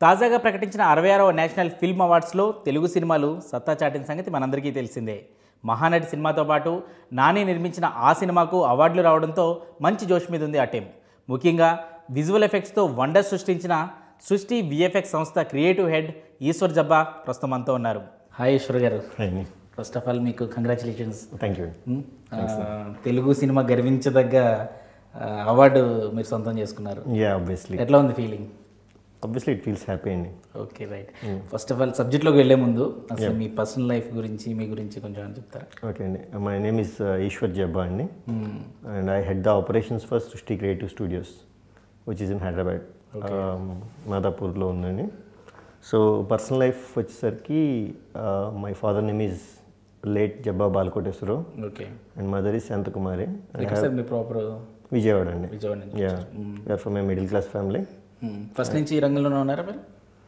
తాజాగా ప్రకటించిన అరవై ఆరవ నేషనల్ ఫిల్మ్ అవార్డ్స్లో తెలుగు సినిమాలు సత్తా చాటిన సంగతి మనందరికీ తెలిసిందే మహానటి సినిమాతో పాటు నాని నిర్మించిన ఆ సినిమాకు అవార్డులు రావడంతో మంచి జోష్ మీద ఉంది ఆ టీం ముఖ్యంగా విజువల్ ఎఫెక్ట్స్తో వండర్ సృష్టించిన సృష్టి విఎఫ్ఎక్స్ సంస్థ క్రియేటివ్ హెడ్ ఈశ్వర్ జబ్బా ప్రస్తుతం అంతా ఉన్నారు hi Eshwar garu first of all మీకు congratulations thank you Telugu cinema గర్వించదగ్గ ఆ, అవార్డు మీరు సొంతం చేసుకున్నారు యా ఆబ్వియస్లీ ఎట్లా ఉంది feeling obviously it feels happy అండి okay right first of all సబ్జెక్ట్లోకి వెళ్ళే ముందు అసలు మీ పర్సనల్ లైఫ్ గురించి మీ గురించి కొంచెం ఏమైనా చెప్తారా ఓకే అండి my name is Eshwar Jabba అండి and I head the operations for Srishti Creative Studios which is in Hyderabad మాదాపూర్లో ఉందండి సో పర్సనల్ లైఫ్ వచ్చేసరికి my father name is late Jabba Balakoteswara Rao okay and mother is Shanthakumari ఎక్కడ సార్ మీ ప్రాపర్ విజయవాడ అండి విజయవాడ నుంచి yeah we're from a middle class family first నుంచి ఈ రంగంలోనే ఉన్నారా మీరు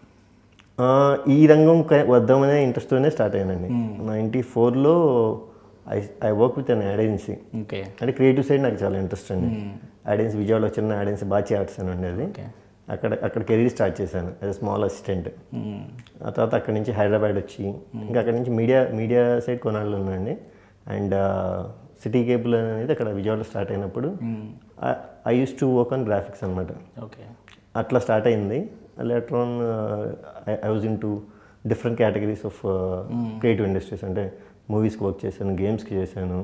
ఆ, ఈ రంగం క- వద్దామనే ఇంట్రెస్ట్తోనే స్టార్ట్ అయ్యానండి నైంటీ ఫోర్లో I I work with an agency okay అంటే క్రియేటివ్ సైడ్ నాకు చాలా ఇంట్రెస్ట్ అండి ఏజెన్సీ విజయవాడలో చిన్న ఏజెన్సీ బాచి ఆర్ట్స్ అని ఉండేది ఓకే అక్కడ అక్కడ కెరీర్ స్టార్ట్ చేశాను యాజ్ స్మాల్ అసిస్టెంట్ ఆ తర్వాత అక్కడి నుంచి హైదరాబాద్ వచ్చి ఇంకా అక్కడి నుంచి మీడియా మీడియా సైడ్ కొనాళ్ళు ఉన్నాయండి అండ్ సిటీ కేబుల్ అనేది అక్కడ విజయవాడలో స్టార్ట్ అయినప్పుడు I use to work on graphics అనమాట ఓకే అట్లా స్టార్ట్ అయింది later on I was into different categories of creative industries అంటే మూవీస్కి వర్క్ చేశాను గేమ్స్కి చేశాను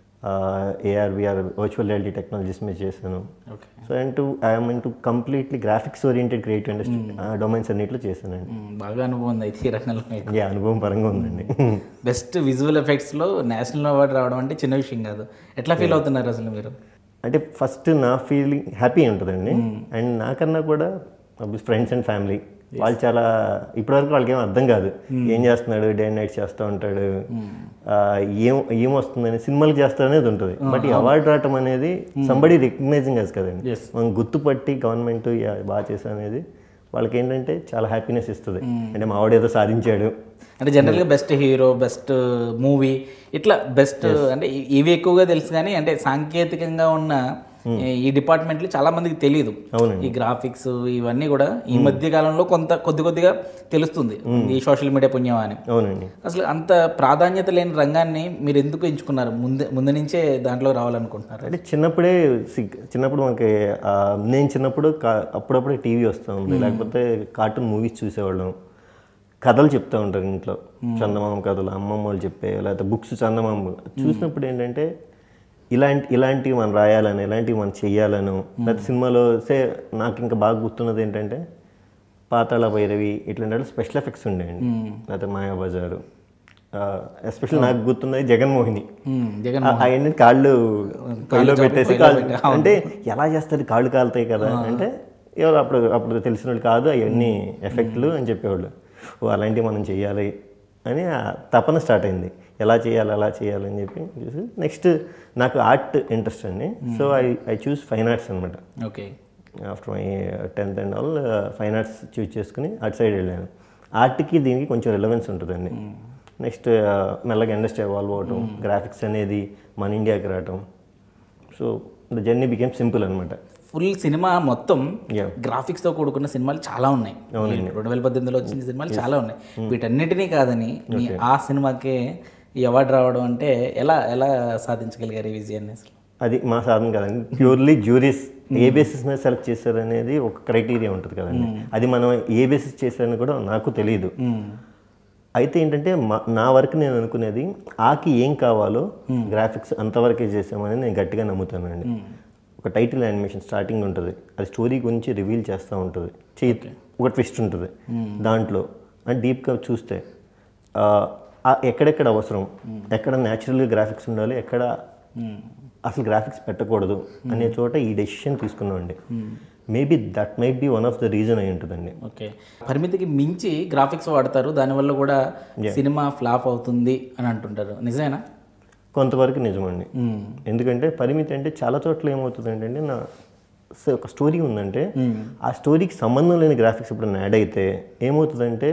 AR VR virtual reality technologies మీద చేశాను okay so and to I'm into completely graphics oriented creative industry domains అన్నిట్లో చేశానండి బాగా అనుభవం ఉంది అయితే ఈ రంగంలో మీకు యా అనుభవం పరంగా ఉందండి బెస్ట్ విజువల్ ఎఫెక్ట్స్లో నేషనల్ అవార్డు రావడం అంటే చిన్న విషయం కాదు ఎట్లా ఫీల్ అవుతున్నారు అసలు మీరు అంటే ఫస్ట్ నా ఫీలింగ్ హ్యాపీ ఉంటుందండి అండ్ నాకన్నా కూడా ఫ్రెండ్స్ అండ్ ఫ్యామిలీ వాళ్ళు చాలా ఇప్పటివరకు వాళ్ళకి ఏం అర్థం కాదు ఏం చేస్తున్నాడు డే అండ్ నైట్ చేస్తూ ఉంటాడు ఆ, ఏం ఏం వస్తుందని సినిమాలు చేస్తాడు అనేది ఉంటుంది బట్ ఈ అవార్డు రావటం అనేది సంబడి రికగ్నైజింగ్ అస్ కదండి Yes. మనం గుర్తుపట్టి గవర్నమెంట్ బాగా చేసా అనేది వాళ్ళకి ఏంటంటే చాలా హ్యాపీనెస్ ఇస్తుంది అంటే మా వాడు ఏదో సాధించాడు అంటే జనరల్గా బెస్ట్ హీరో బెస్ట్ మూవీ ఇట్లా బెస్ట్ అంటే ఇ- ఇవి ఎక్కువగా తెలుసు కానీ అంటే సాంకేతికంగా ఉన్న ఈ డిపార్ట్మెంట్లు చాలా మందికి తెలియదు అవునండి. ఈ గ్రాఫిక్స్ ఇవన్నీ కూడా ఈ మధ్య కాలంలో కొంత కొద్ది కొద్దిగా తెలుస్తుంది ఈ సోషల్ మీడియా పుణ్యం అని అవునండి అసలు అంత ప్రాధాన్యత లేని రంగాన్ని మీరు ఎందుకు ఎంచుకున్నారు ముందు ముందు నుంచే దాంట్లో రావాలనుకుంటున్నారు అంటే చిన్నప్పుడే సిగ్- చిన్నప్పుడు మనకి ఆ, నేను చిన్నప్పుడు కా- అప్పుడప్పుడే టీవీ వస్తూ ఉంది లేకపోతే కార్టూన్ మూవీస్ చూసేవాళ్ళం కథలు చెప్తూ ఉంటారు ఇంట్లో చందమామ కథలు అమ్మమ్మ వాళ్ళు చెప్పే లేకపోతే బుక్స్ చందమామ చూసినప్పుడు ఏంటంటే ఇలాంటి ఇలాంటివి మనం రాయాలని ఇలాంటివి మనం చెయ్యాలను లేకపోతే సినిమాలో సే నాకు ఇంకా బాగా గుర్తున్నది ఏంటంటే పాతాళ భైరవి ఇట్లాంటి స్పెషల్ ఎఫెక్ట్స్ ఉండేయండి లేకపోతే మాయాబజారు ఎస్పెషల్లీ నాకు గుర్తున్నది జగన్మోహిని మ్మ్. జగన్ ఆ- అవన్నీ కాళ్ళు పొయ్యిలో పెట్టేసి కాళ్ళు అంటే ఎలా చేస్తారు కాళ్ళు కాలుతాయి కదా అంటే ఎవరు అప్పుడు అప్పుడు తెలిసిన వాళ్ళు కాదు అవన్నీ ఎఫెక్ట్లు అని చెప్పేవాళ్ళు ఓ అలాంటివి మనం చెయ్యాలి అని ఆ తపన స్టార్ట్ అయింది ఎలా చేయాలి ఎలా చేయాలి అని చెప్పి చూసి నెక్స్ట్ నాకు ఆర్ట్ ఇంట్రెస్ట్ అండి so I I choose fine arts అనమాట okay after my tenth and all fine arts choose చేసుకుని అటు సైడ్ వెళ్ళాను ఆర్ట్కి దీనికి కొంచెం రిలవెన్స్ ఉంటుందండి నెక్స్ట్ మెల్లగా ఇండస్ట్రీ ఎవాల్వ్ అవటం గ్రాఫిక్స్ అనేది మన ఇండియాకి రావటం so the journey became simple అనమాట ఫుల్ సినిమా మొత్తం Yeah. గ్రాఫిక్స్ తో కూడుకున్న సినిమాలు చాలా ఉన్నాయి రెండు వేల పద్దెనిమిదిలో వచ్చిన సినిమాలు చాలా ఉన్నాయి వీటన్నిటినీ కాదని మీ ఆ సినిమాకే ఈ అవార్డు రావడం అంటే ఎలా ఎలా సాధించగలిగారు ఈ విజయాన్ని అసలు అది మా సాధన కదండి ప్యూర్లీ జ్యూరీస్ ఏ బేసిస్ మీద సెలెక్ట్ చేశారు అనేది ఒక క్రైటీరియా ఉంటుంది కదండి అది మనం ఏ బేసిస్ చేశారని కూడా నాకు తెలియదు అయితే ఏంటంటే మా- నా వరకు నేను అనుకునేది ఆకి ఏం కావాలో గ్రాఫిక్స్ అంతవరకే చేసామని నేను గట్టిగా నమ్ముతానండి ఒక టైటిల్ యానిమేషన్ స్టార్టింగ్ ఉంటుంది అది స్టోరీ గురించి రివీల్ చేస్తూ ఉంటుంది చేయి ఒక ట్విస్ట్ ఉంటుంది దాంట్లో అండ్ డీప్గా చూస్తే ఆ, ఆ ఎక్కడెక్కడ అవసరం ఎక్కడ న్యాచురల్గా గ్రాఫిక్స్ ఉండాలి ఎక్కడ అసలు గ్రాఫిక్స్ పెట్టకూడదు అనే చోట ఈ డెసిషన్ తీసుకున్నామండి maybe that might be one of the reason అయి ఉంటుందండి ఓకే పరిమితికి మించి గ్రాఫిక్స్ వాడతారు దానివల్ల కూడా సినిమా ఫ్లాప్ అవుతుంది అని అంటుంటారు నిజమేనా కొంతవరకు నిజమండి ఎందుకంటే పరిమితి అంటే చాలా చోట్ల ఏమవుతుంది ఏంటంటే నా స- ఒక స్టోరీ ఉందంటే ఆ స్టోరీకి సంబంధం లేని గ్రాఫిక్స్ ఇప్పుడు యాడ్ అయితే ఏమవుతుందంటే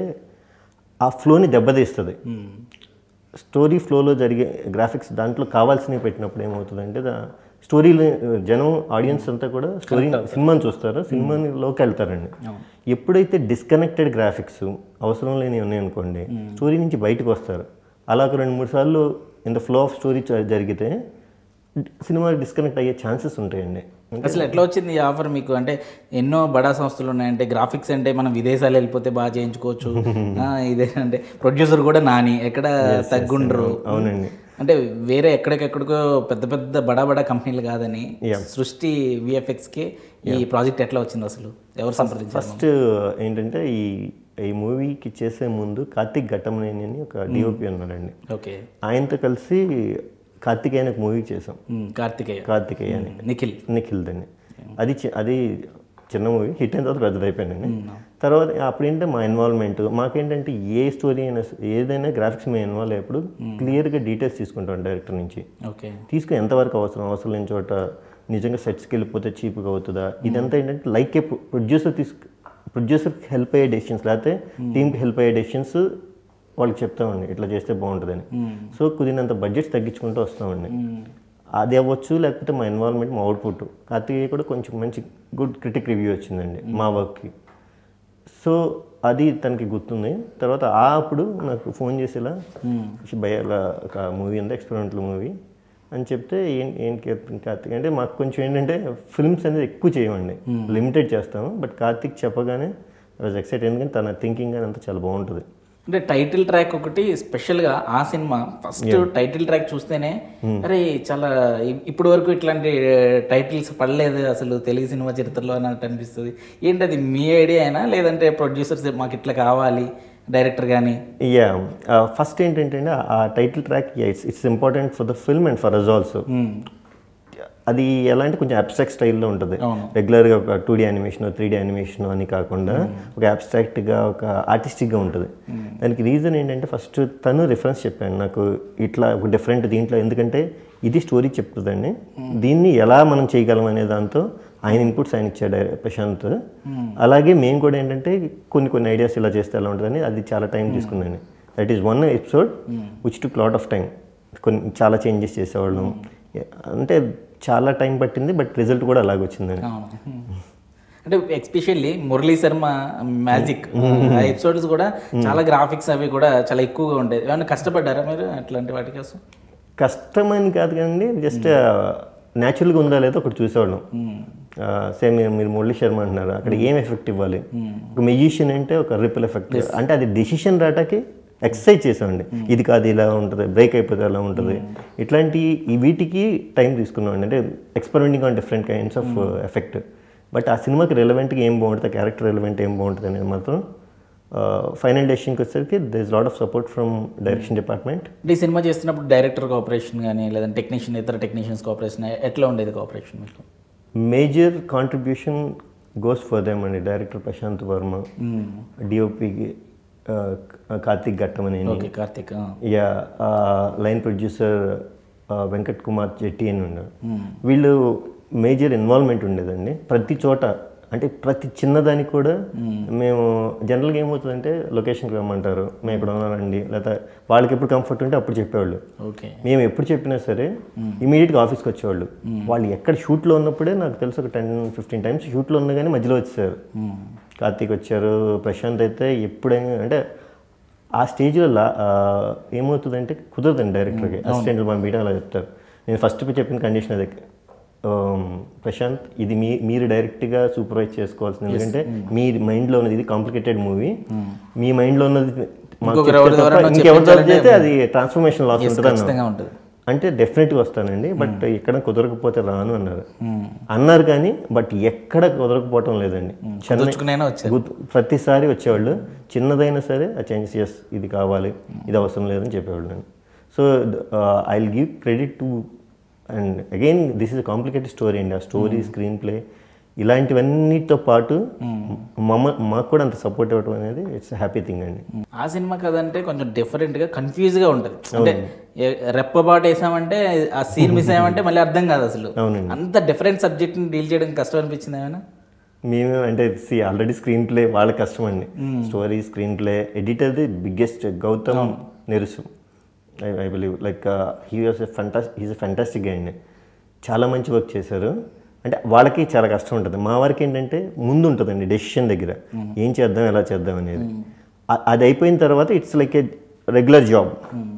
ఆ ఫ్లోని దెబ్బతీస్తుంది స్టోరీ ఫ్లోలో జరిగే గ్రాఫిక్స్ దాంట్లో కావాల్సినవి పెట్టినప్పుడు ఏమవుతుందంటే దా- స్టోరీ జనం ఆడియన్స్ అంతా కూడా స్టోరీ సినిమాని చూస్తారు సినిమాలోకి వెళ్తారండి ఎప్పుడైతే డిస్కనెక్టెడ్ గ్రాఫిక్స్ అవసరం లేని ఉన్నాయనుకోండి స్టోరీ నుంచి బయటకు వస్తారు అలా ఒక రెండు మూడు సార్లు in the flow of story జరిగితే సినిమా డిస్కనెక్ట్ అయ్యే ఛాన్సెస్ ఉంటాయండి అసలు ఎట్లా వచ్చింది ఈ ఆఫర్ మీకు అంటే ఎన్నో బడా సంస్థలు ఉన్నాయంటే గ్రాఫిక్స్ అంటే మనం విదేశాలు వెళ్ళిపోతే బాగా చేయించుకోవచ్చు ఆ, ఇదే అంటే ప్రొడ్యూసర్ కూడా నాని ఎక్కడ తగ్గుండరు అవునండి అంటే వేరే ఎక్కడికెక్కడికో పెద్ద పెద్ద బడా బడా కంపెనీలు కాదని సృష్టి విఎఫ్ఎక్స్కి ఈ ప్రాజెక్ట్ ఎట్లా వచ్చింది అసలు ఎవరు సంప్రదించారు ఫస్ట్ ఏంటంటే ఈ ఈ మూవీకి చేసే ముందు కార్తిక్ ఘట్టమనేని అని ఒక డిఓపి ఉన్నాడండి ఓకే ఆయనతో కలిసి కార్తికేయన్ ఒక మూవీ చేసాం ఉమ్, కార్తికేయ కార్తికేయ అని నిఖిల్ నిఖిల్ దండి అది చి- అది చిన్న మూవీ హిట్ అయిన తర్వాత పెద్దదైపోయిందండి తర్వాత అప్పుడేంటే మా ఇన్వాల్వ్మెంట్ మాకేంటంటే ఏ స్టోరీ అయినా స- ఏదైనా గ్రాఫిక్స్ మేము ఇన్వాల్వ్ అయ్యేప్పుడు క్లియర్గా డీటెయిల్స్ తీసుకుంటాం డైరెక్టర్ నుంచి ఓకే తీసుకుని ఎంతవరకు అవసరం అవసరం లేని చోట నిజంగా సెట్స్కి వెళ్ళిపోతే చీప్గా అవుతుందా ఇదంతా ఏంటంటే లైక్ ఏ ప్రొడ్యూసర్ తీసుకు ప్రొడ్యూసర్కి హెల్ప్ అయ్యే డెసిషన్స్ లేకపోతే టీంకి హెల్ప్ అయ్యే డెసిషన్స్ వాళ్ళకి చెప్తామండి ఇట్లా చేస్తే బాగుంటుందని సో కుదిరినంత బడ్జెట్స్ తగ్గించుకుంటూ వస్తామండి అది అవ్వచ్చు లేకపోతే మా ఇన్వాల్వ్మెంట్ మా అవుట్పుట్ కార్తికేయ కూడా కొంచెం మంచి గుడ్ క్రిటిక్ రివ్యూ వచ్చిందండి మా వర్క్కి సో అది తనకి గుర్తుంది తర్వాత ఆ అప్పుడు నాకు ఫోన్ చేసేలా భయ ఇలా ఒక మూవీ ఉంది ఎక్స్పెరిమెంటల్ మూవీ అని చెప్తే ఏం ఏం కార్తీక్ కార్తీక్ అంటే మాకు కొంచెం ఏంటంటే ఫిల్మ్స్ అనేది ఎక్కువ చేయమండి లిమిటెడ్ చేస్తాము బట్ కార్తీక్ చెప్పగానే వాజ్ ఎక్సైట్ ఎందుకంటే తన థింకింగ్ అని అంతా చాలా బాగుంటుంది అంటే టైటిల్ ట్రాక్ ఒకటి స్పెషల్గా ఆ సినిమా ఫస్ట్ టైటిల్ ట్రాక్ చూస్తేనే అరే చాలా ఇ- ఇప్పటి వరకు ఇట్లాంటి టైటిల్స్ పడలేదు అసలు తెలుగు సినిమా చరిత్రలో అన్నట్టు అనిపిస్తుంది ఏంటది మీ ఐడియా అయినా లేదంటే ప్రొడ్యూసర్స్ మాకు ఇట్లా కావాలి డైరెక్టర్ కానీ యా ఫస్ట్ ఏంటంటే ఆ title track it's it's important for the film and for us also అది ఎలా అంటే కొంచెం అబ్స్ట్రాక్ట్ స్టైల్లో ఉంటుంది అవును. రెగ్యులర్గా ఒక two D animation three D animation అని కాకుండా ఒక అబ్స్ట్రాక్ట్గా ఒక ఆర్టిస్టిక్గా ఉంటుంది దానికి రీజన్ ఏంటంటే ఫస్ట్ తను రిఫరెన్స్ చెప్పాను నాకు ఇట్లా ఒక డిఫరెంట్ దీంట్లో ఎందుకంటే ఇది స్టోరీ చెప్తుందండి దీన్ని ఎలా మనం చేయగలం అనే దాంతో ఆయన ఇన్పుట్స్ ఆయన ఇచ్చాడు ప్రశాంత్ అలాగే మేము కూడా ఏంటంటే కొన్ని కొన్ని ఐడియాస్ ఇలా చేస్తే ఎలా ఉంటుందని అది చాలా టైం తీసుకుందండి that is one episode which to lot of time కొన్ని చాలా చేంజెస్ చేసేవాళ్ళం అంటే చాలా టైం పట్టింది బట్ రిజల్ట్ కూడా అలాగే వచ్చిందండి అవును అంటే ఎక్స్పెషల్లీ మురళీ శర్మ మ్యాజిక్ ఆ ఎపిసోడ్స్ కూడా చాలా గ్రాఫిక్స్ అవి కూడా చాలా ఎక్కువగా ఉండేది ఏమైనా కష్టపడ్డారా మీరు అట్లాంటి వాటి కోసం కష్టం అని కాదు కదండి జస్ట్ న్యాచురల్గా ఉందా లేదో ఒకటి చూసేవాళ్ళం సేమ్ మీరు మురళీ శర్మ అంటున్నారు అక్కడ ఏం ఎఫెక్ట్ ఇవ్వాలి ఒక మెజిషియన్ అంటే ఒక రిపుల్ ఎఫెక్ట్ అంటే అది డెసిషన్ రావటానికి ఎక్సర్సైజ్ చేసామండి ఇది కాదు ఇలా ఉంటుంది బ్రేక్ అయిపోతే అలా ఉంటుంది ఇట్లాంటి ఈ వీటికి టైం తీసుకున్నామండి అంటే experimenting on different kinds of effect but ఆ సినిమాకి రెలవెంట్గా ఏం బాగుంటుంది క్యారెక్టర్ రెలవెంట్ ఏం బాగుంటుంది అనేది మాత్రం ఫైనల్ డెసిషన్కి వచ్చేసరికి the is lot of support from direction department అంటే ఈ సినిమా చేస్తున్నప్పుడు డైరెక్టర్ కోఆపరేషన్ కానీ లేదంటే టెక్నీషియన్ ఇతర టెక్నీషియన్స్ కోఆపరేషన్ ఎట్లా ఉండేది కోఆపరేషన్ మీకు major contribution goes for them అండి డైరెక్టర్ ప్రశాంత్ వర్మ డిఓపికి కార్తిక్ ఘట్టమని ఓకే కార్తిక్ ఆ. Yeah line producer Venkat Kumar Jetty అని ఉన్నారు వీళ్ళు మేజర్ ఇన్వాల్వ్మెంట్ ఉండేదండి ప్రతి చోట అంటే ప్రతి చిన్నదానికి కూడా మేము జనరల్గా ఏమవుతుందంటే లొకేషన్కి రమ్మంటారు మేము ఇక్కడ ఉన్నారండి లేదా వాళ్ళకి ఎప్పుడు కంఫర్ట్ ఉంటే అప్పుడు చెప్పేవాళ్ళు ఓకే మేము ఎప్పుడు చెప్పినా సరే ఇమీడియట్గా ఆఫీస్కి వచ్చేవాళ్ళు వాళ్ళు ఎక్కడ షూట్లో ఉన్నప్పుడే నాకు తెలుసు ఒక టెన్ ఫిఫ్టీన్ టైమ్స్ షూట్లో ఉన్నా కానీ మధ్యలో వచ్చేసారు కార్తీక్ వచ్చారు ప్రశాంత్ అయితే ఎప్పుడైనా అంటే ఆ స్టేజ్లో లా ఆ, ఏమవుతుందంటే కుదరదండి డైరెక్టర్కి అసిస్టెంట్లు మన మీటింగ్ అలా చెప్తారు నేను ఫస్ట్ చెప్పిన కండిషన్ అదే ఆమ్, ప్రశాంత్ ఇది మీ మీరు డైరెక్ట్గా సూపర్వైజ్ చేసుకోవాల్సింది ఎందుకంటే మీ మైండ్లో ఉన్నది ఇది కాంప్లికేటెడ్ మూవీ మీ మైండ్లో ఉన్నది మాకు ఇంకొకరు చెప్తే ఎవరి తప్ప ద్వారా ఇంకెవరి ద్వారా చేస్తే అది ట్రాన్స్ఫర్మేషన్ లాస్ ఉంటుంది అన్నారు ఖచ్చితంగా ఉంటుంది అంటే డెఫినెట్గా వస్తానండి బట్ ఎక్కడ కుదరకపోతే రాను అన్నారు అన్నారు కానీ బట్ ఎక్కడ కుదరకపోవటం లేదండి చెన్నై తెచ్చుకునైనా వచ్చారు గుర్తు- ప్రతిసారి వచ్చేవాళ్ళు చిన్నదైనా సరే ఆ చేంజెస్ ఎస్ ఇది కావాలి ఇది అవసరం లేదని చెప్పేవాళ్ళు నేను so I will give credit to and again this is complicated story అండి ఆ స్టోరీ స్క్రీన్ ప్లే ఇలాంటివన్నిటితో పాటు మమ్మ మాకు కూడా అంత సపోర్ట్ ఇవ్వడం అనేది ఇట్స్ హ్యాపీ థింగ్ అండి ఆ సినిమా కదంటే కొంచెం డిఫరెంట్గా కన్ఫ్యూజ్గా ఉంటుంది అంటే ఏ- రెప్పబాటు వేసామంటే ఆ సీన్ మిస్ అయ్యామంటే మళ్ళీ అర్థం కాదు అసలు అవునండి. అంత డిఫరెంట్ సబ్జెక్ట్ని డీల్ చేయడం కష్టం అనిపించింది ఏమైనా మేము అంటే సి ఆల్రెడీ స్క్రీన్ ప్లే వాళ్ళ కష్టం అండి story screen play editor the biggest Gautham Nerusu I I believe like he was a ఫంటాస్ హీస్ ఎ ఫంటాస్టిక్ అండి చాలా మంచి వర్క్ చేశారు అంటే వాళ్ళకి చాలా కష్టం ఉంటుంది మా వారికి ఏంటంటే ముందు ఉంటుందండి డెసిషన్ దగ్గర ఏం చేద్దాం ఎలా చేద్దాం అనేది అ- అది అయిపోయిన తర్వాత it's like a regular job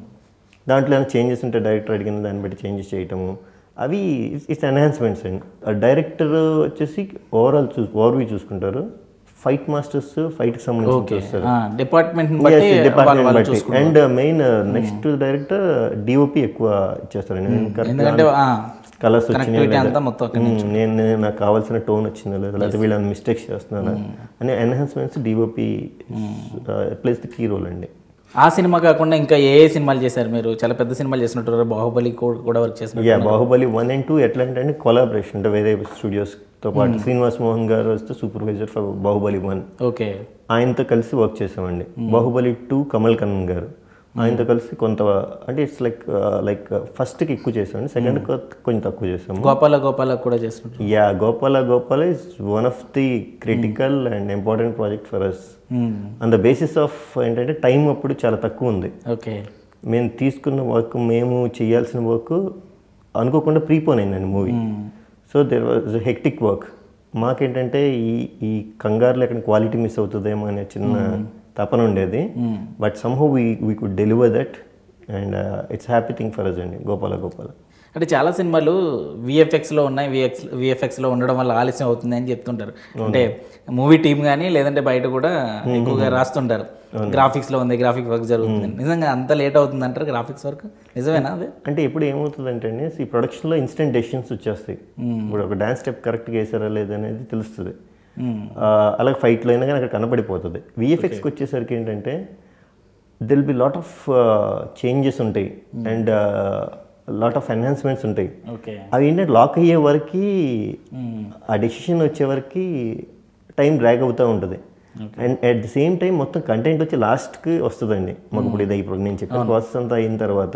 దాంట్లో ఏమైనా చేంజెస్ ఉంటే డైరెక్టర్ అడిగిన దాన్ని బట్టి చేంజెస్ చేయటము అవి ఇట్స్ ఎన్హాన్స్మెంట్స్ అండి డైరెక్టర్ వచ్చేసి ఓవరాల్ చూ ఓవర్వ్యూ చూసుకుంటారు ఫైట్ మాస్టర్స్ ఫైట్ సంబంధించి చూస్తారు డిపార్ట్మెంట్ బట్టి వాళ్ళు డిపార్ట్మెంట్ వాళ్ళు బట్టి చూసుకుంటారు and main next director DOP ఎక్కువ ఇచ్చేస్తారండి ఎందుకంటే ఆ, కలర్స్ వచ్చినాయి connectivity అంతా మొత్తం అక్కడి మ్మ్. నేను నేను నాకు కావాల్సిన టోన్ వచ్చిందా లేదా లేకపోతే వీళ్ళని మిస్టేక్స్ చేస్తున్నారా అని enhancements DOP plays the key role అండి ఆ సినిమా కాకుండా ఇంకా ఏ ఏ సినిమాలు చేశారు మీరు చాలా పెద్ద సినిమాలు చేసినట్టు బాహుబలి కూ- కూడా వర్క్ చేసినట్టు yeah Baahubali one and two ఎట్లా అంటే అండి కొలాబరేషన్ అంటే వేరే స్టూడియోస్తో పాటు శ్రీనివాస్ మోహన్ గారు వస్తే supervisor for Baahubali one okay ఆయనతో కలిసి వర్క్ చేసామండి బాహుబలి టూ కమల్ కన్నన్ గారు ఆయనతో కలిసి కొంత అంటే ఇట్స్ లైక్ లైక్ ఫస్ట్కి ఎక్కువ చేసామండి సెకండ్ కొంచెం తక్కువ చేసాము గోపాల గోపాల కూడా చేసినట్టు yeah Gopala Gopala is one of the critical and important project for us on the basis of ఏంటంటే టైం అప్పుడు చాలా తక్కువ ఉంది ఓకే మేము తీసుకున్న వర్క్ మేము చేయాల్సిన వర్క్ అనుకోకుండా ప్రీపోన్ అయిందండి movie so there was hectic work మాకేంటంటే ఈ ఈ కంగారులో ఎక్కడ క్వాలిటీ మిస్ అవుతుందేమో అనే చిన్న తపన ఉండేది but somehow we we could deliver that and it's happy thing for us అండి గోపాల గోపాల అంటే చాలా సినిమాలు విఎఫ్ఎక్స్ లో ఉన్నాయి విఎక్స్ విఎఫ్ఎక్స్ లో ఉండడం వల్ల ఆలస్యం అవుతుంది అని చెప్తుంటారు అంటే మూవీ టీమ్ కానీ లేదంటే బయట కూడా ఎక్కువగా రాస్తుంటారు గ్రాఫిక్స్ లో ఉంది గ్రాఫిక్ వర్క్ జరుగుతుంది నిజంగా అంత లేట్ అవుతుంది అంటారు గ్రాఫిక్స్ వర్క్ నిజమేనా అదే అంటే ఇప్పుడు ఏమవుతుందంటే అండి ఈ ప్రొడక్షన్లో ఇన్స్టెంట్ డెసిషన్స్ వచ్చేస్తాయి ఇప్పుడు ఒక డాన్స్ స్టెప్ కరెక్ట్గా వేసారా లేదనేది తెలుస్తుంది ఆ, అలాగే ఫైట్లో అయినా కానీ అక్కడ కనపడిపోతుంది విఎఫ్ఎక్స్కి వచ్చేసరికి ఏంటంటే there'll be lot of changes ఉంటాయి అండ్ లాట్ ఆఫ్ ఎన్హాన్స్మెంట్స్ ఉంటాయి ఓకే అవి ఏంటంటే లాక్ అయ్యే వరకు ఆ డెసిషన్ వచ్చే వరకు టైం డ్రాగ్ అవుతూ ఉంటుంది and at the same time మొత్తం కంటెంట్ వచ్చి లాస్ట్కి వస్తుందండి మాకు ఇప్పుడు ఇది ఇప్పుడు నేను చెప్పిన ప్రాసెస్ అంతా అయిన తర్వాత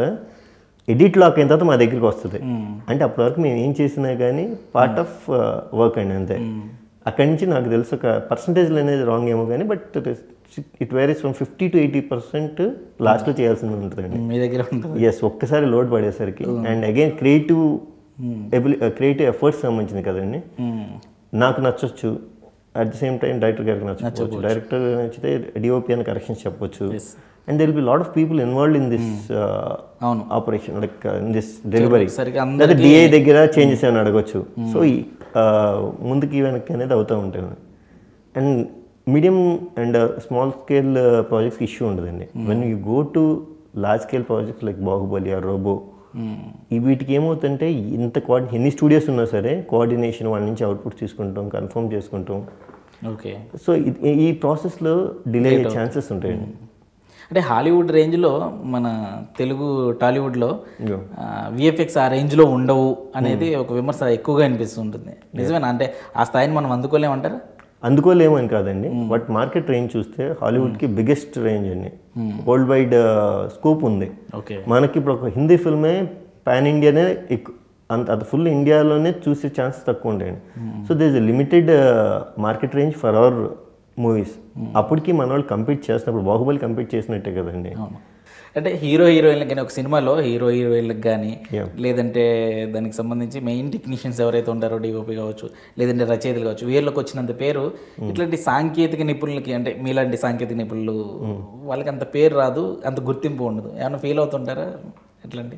ఎడిట్ లాక్ అయిన తర్వాత మా దగ్గరికి వస్తుంది అంటే అప్పటి వరకు మేము ఏం చేసినా కానీ పార్ట్ ఆఫ్ వర్క్ అండి అంతే అక్కడి నుంచి నాకు తెలుసు ఒక పర్సంటేజ్లు అనేది రాంగ్ ఏమో కానీ but it varies from fifty to eighty percent లాస్ట్లో చేయాల్సింది ఉంటుందండి మీ దగ్గర ఉంటుంది ఎస్ ఒక్కసారి లోడ్ పడేసరికి అండ్ అగైన్ క్రియేటివ్ ఎబిలి క్రియేటివ్ ఎఫర్ట్స్ సంబంధించింది కదండి నాకు నచ్చొచ్చు at the same time director గారికి నచ్చవచ్చు డైరెక్టర్ నచ్చితే డిఓపి అని కరెక్షన్స్ చెప్పొచ్చు and there'll be lot of people involve in this అవును. Operation like in this delivery సరిగ్గా లేదా డిఐ దగ్గర చేంజెస్ ఏమైనా అడగచ్చు సో ఈ uh, ముందుకి వెనక్కి అనేది అవుతూ ఉంటాయి and medium and small scale ప్రాజెక్ట్స్కి ఇష్యూ ఉండదండి when you go to large scale projects like Baahubali or Robo ఈ వీటికి ఏమవుతుందంటే ఇంత కోఆర్డి ఎన్ని స్టూడియోస్ ఉన్నా సరే కోఆర్డినేషన్ వాళ్ళ నుంచి అవుట్పుట్ తీసుకుంటాం కన్ఫర్మ్ చేసుకుంటాం ఓకే సో ఈ ప్రాసెస్లో డిలే అయ్యే ఛాన్సెస్ ఉంటాయండి అంటే హాలీవుడ్ రేంజ్లో మన తెలుగు టాలీవుడ్లో విఎఫ్ఎక్స్ ఆ రేంజ్లో ఉండవు అనేది ఒక విమర్శ ఎక్కువగా అనిపిస్తుంటుంది నిజమేనా అంటే ఆ స్థాయిని మనం అందుకోలేమంటారా అందుకోలేమని కాదండి బట్ మార్కెట్ రేంజ్ చూస్తే హాలీవుడ్కి బిగ్గెస్ట్ రేంజ్ అండి వరల్డ్ వైడ్ స్కోప్ ఉంది ఓకే మనకి ఇప్పుడు ఒక హిందీ ఫిల్మే పాన్ ఇండియానే ఎక్కువ అంత అది ఫుల్ ఇండియాలోనే చూసే ఛాన్సెస్ తక్కువ ఉంటాయండి so this is limited market range for our movies అప్పటికి మన వాళ్ళు కంపీట్ చేస్తున్నప్పుడు బాహుబలి కంపీట్ చేసినట్టే కదండి అవును అంటే హీరో హీరోయిన్లకు కానీ ఒక సినిమాలో హీరో హీరోయిన్లకు కానీ Yeah. లేదంటే దానికి సంబంధించి మెయిన్ టెక్నీషియన్స్ ఎవరైతే ఉంటారో డిఓపి కావచ్చు లేదంటే రచయితలు కావచ్చు వీళ్ళకి వచ్చినంత పేరు ఇట్లాంటి సాంకేతిక నిపుణులకి అంటే మీలాంటి సాంకేతిక నిపుణులు వాళ్ళకి అంత పేరు రాదు అంత గుర్తింపు ఉండదు ఏమైనా ఫీల్ అవుతుంటారా ఎట్లాంటి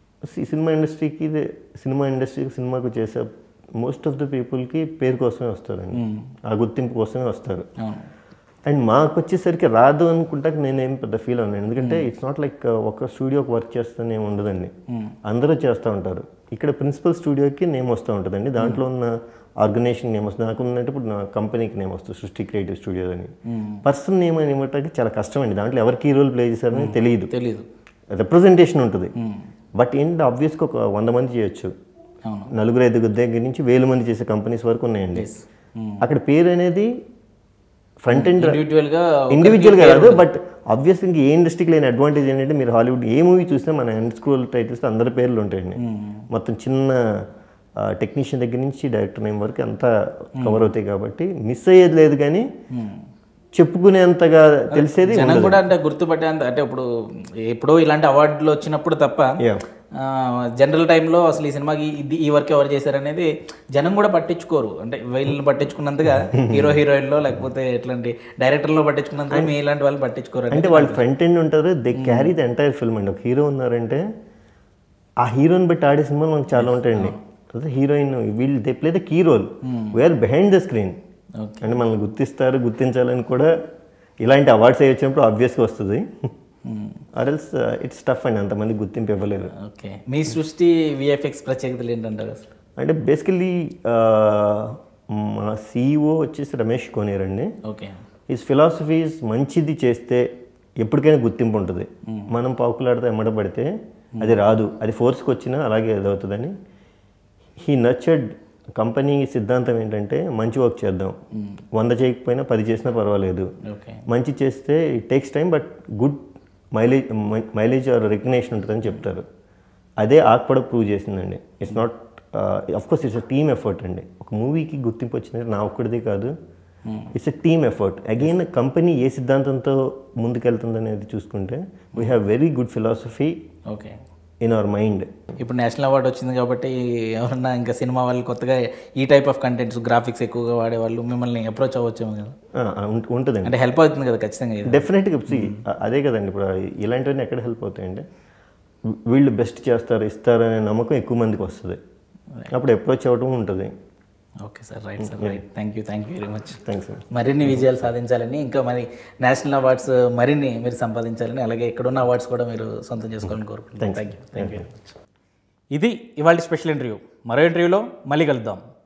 ఈ సినిమా ఇండస్ట్రీకి ఇది సినిమా ఇండస్ట్రీకి సినిమాకు చేసే మోస్ట్ ఆఫ్ ద పీపుల్కి పేరు కోసమే వస్తారండి ఆ గుర్తింపు కోసమే వస్తారు అవును అండ్ మాకు వచ్చేసరికి రాదు అనుకుంటా నేనేం పెద్ద ఫీల్ అవునాను ఎందుకంటే ఇట్స్ నాట్ లైక్ ఒక స్టూడియోకి వర్క్ చేస్తూనే ఉండదండి అందరూ చేస్తూ ఉంటారు ఇక్కడ ప్రిన్సిపల్ స్టూడియోకి నేమ్ వస్తూ ఉంటుందండి దాంట్లో ఉన్న ఆర్గనైజేషన్ నేమ్ వస్తుంది నాకు ఉన్నట్టు ఇప్పుడు నా కంపెనీకి నేమ్ వస్తుంది సృష్టి క్రియేటివ్ స్టూడియో అని పర్సన్ నేమ్ అని ఇవ్వటానికి చాలా కష్టం అండి దాంట్లో ఎవరికి ఈ రోల్ ప్లే చేశారని తెలియదు తెలీదు రిప్రజెంటేషన్ ఉంటుంది బట్ ఏంటి ఆబ్వియస్గా ఒక వంద మంది చేయొచ్చు అవును నలుగురు ఐదుగురు దగ్గర నుంచి వేల మంది చేసే కంపెనీస్ వరకు ఉన్నాయండి అక్కడ పేరు అనేది ఫ్రంట్ ఎండ్ ఇండివిజువల్గా ఇండివిజువల్ కాదు బట్ ఆబ్వియస్ ఇంకా ఏ ఇండస్ట్రీకి లేని అడ్వాంటేజ్ ఏంటంటే మీరు హాలీవుడ్ ఏ మూవీ చూసినా మన ఎండ్ స్కూల్ టైటిల్స్ అందరి పేర్లు ఉంటాయండి మొత్తం చిన్న టెక్నీషియన్ దగ్గర నుంచి డైరెక్టర్ నేమ్ వరకు అంతా కవర్ అవుతాయి కాబట్టి మిస్ అయ్యేది లేదు కానీ చెప్పుకునేంతగా తెలిసేది జనం కూడా అంటే గుర్తుపట్టేంత అంటే ఇప్పుడు ఎప్పుడో ఇలాంటి అవార్డులు వచ్చినప్పుడు తప్ప Yeah. జనరల్ టైంలో అసలు ఈ సినిమాకి ఇది ఈ వర్క్ ఎవరు చేశారనేది జనం కూడా పట్టించుకోరు అంటే వీళ్ళని పట్టించుకున్నంతగా హీరో హీరోయిన్లో లేకపోతే ఎట్లాంటి డైరెక్టర్లో పట్టించుకున్నంతగా మీ ఇలాంటి వాళ్ళు పట్టించుకోరు అంటే వాళ్ళు ఫ్రంట్ ఎండ్ ఉంటారు they carry the entire film అండి ఒక హీరో ఉన్నారంటే ఆ హీరోని బట్టి ఆడే సినిమాలు మనకు చాలా ఉంటాయండి అదే హీరోయిన్ వీళ్ళు they play the key role we're behind the screen okay అంటే మనల్ని గుర్తిస్తారు గుర్తించాలని కూడా ఇలాంటి అవార్డ్స్ అయ్యి వచ్చినప్పుడు ఆబ్వియస్గా వస్తుంది ఆర్ఎల్స్ ఇట్స్ టఫ్ అండి అంతమంది గుర్తింపు ఇవ్వలేదు ఓకే మీ సృష్టి విఎఫ్ఎక్స్ ప్రత్యేకతలు ఏంటంటారు అసలు అంటే బేసికలీ మా సీఈఓ వచ్చేసి రమేష్ కోనేరండి ఓకే హిస్ ఫిలాసఫీస్ మంచిది చేస్తే ఎప్పటికైనా గుర్తింపు ఉంటుంది మనం పాకులాడితే ఎమ్మడబడితే అది రాదు అది ఫోర్స్కి వచ్చినా అలాగే అదవుతుందని హీ నచ్చడ్ కంపెనీ సిద్ధాంతం ఏంటంటే మంచి వర్క్ చేద్దాం వంద చేయకపోయినా పది చేసినా పర్వాలేదు ఓకే మంచి చేస్తే it takes time but good mileage mileage or recognition ఉంటుందని చెప్తారు అదే ఆక్ కూడా ప్రూవ్ చేసిందండి it's not of course it's a team effort అండి ఒక మూవీకి గుర్తింపు వచ్చిందంటే నా ఒక్కడిదే కాదు it's a team effort again company ఏ సిద్ధాంతంతో ముందుకెళ్తుంది అనేది చూసుకుంటే we have very good philosophy okay in our mind ఇప్పుడు నేషనల్ అవార్డు వచ్చింది కాబట్టి ఎవరన్నా ఇంకా సినిమా వాళ్ళు కొత్తగా ఈ టైప్ ఆఫ్ కంటెంట్స్ గ్రాఫిక్స్ ఎక్కువగా వాడే వాళ్ళు మిమ్మల్ని అప్రోచ్ అవ్వచ్చేమో కదా ఉంటుందండి అంటే హెల్ప్ అవుతుంది కదా ఖచ్చితంగా ఇది డెఫినెట్గా see, అ- అదే కదండి ఇప్పుడు ఇలాంటివన్నీ ఎక్కడ హెల్ప్ అవుతాయంటే వీళ్ళు బెస్ట్ చేస్తారు ఇస్తారు అనే నమ్మకం ఎక్కువ మందికి వస్తుంది అప్పుడు అప్రోచ్ అవ్వడం ఉంటుంది okay sir right sir right thank you thank you very much thanks అండి మరిన్ని విజయాలు సాధించాలని ఇంకా మరి నేషనల్ అవార్డ్స్ మరిన్ని మీరు సంపాదించాలని అలాగే ఇక్కడున్న అవార్డ్స్ కూడా మీరు సొంతం చేసుకోవాలని కోరుకుంటున్నాను థ్యాంక్ యూ థ్యాంక్ యూ ఇది ఇవాళ స్పెషల్ ఇంటర్వ్యూ మరో ఇంటర్వ్యూలో మళ్ళీ కలుద్దాం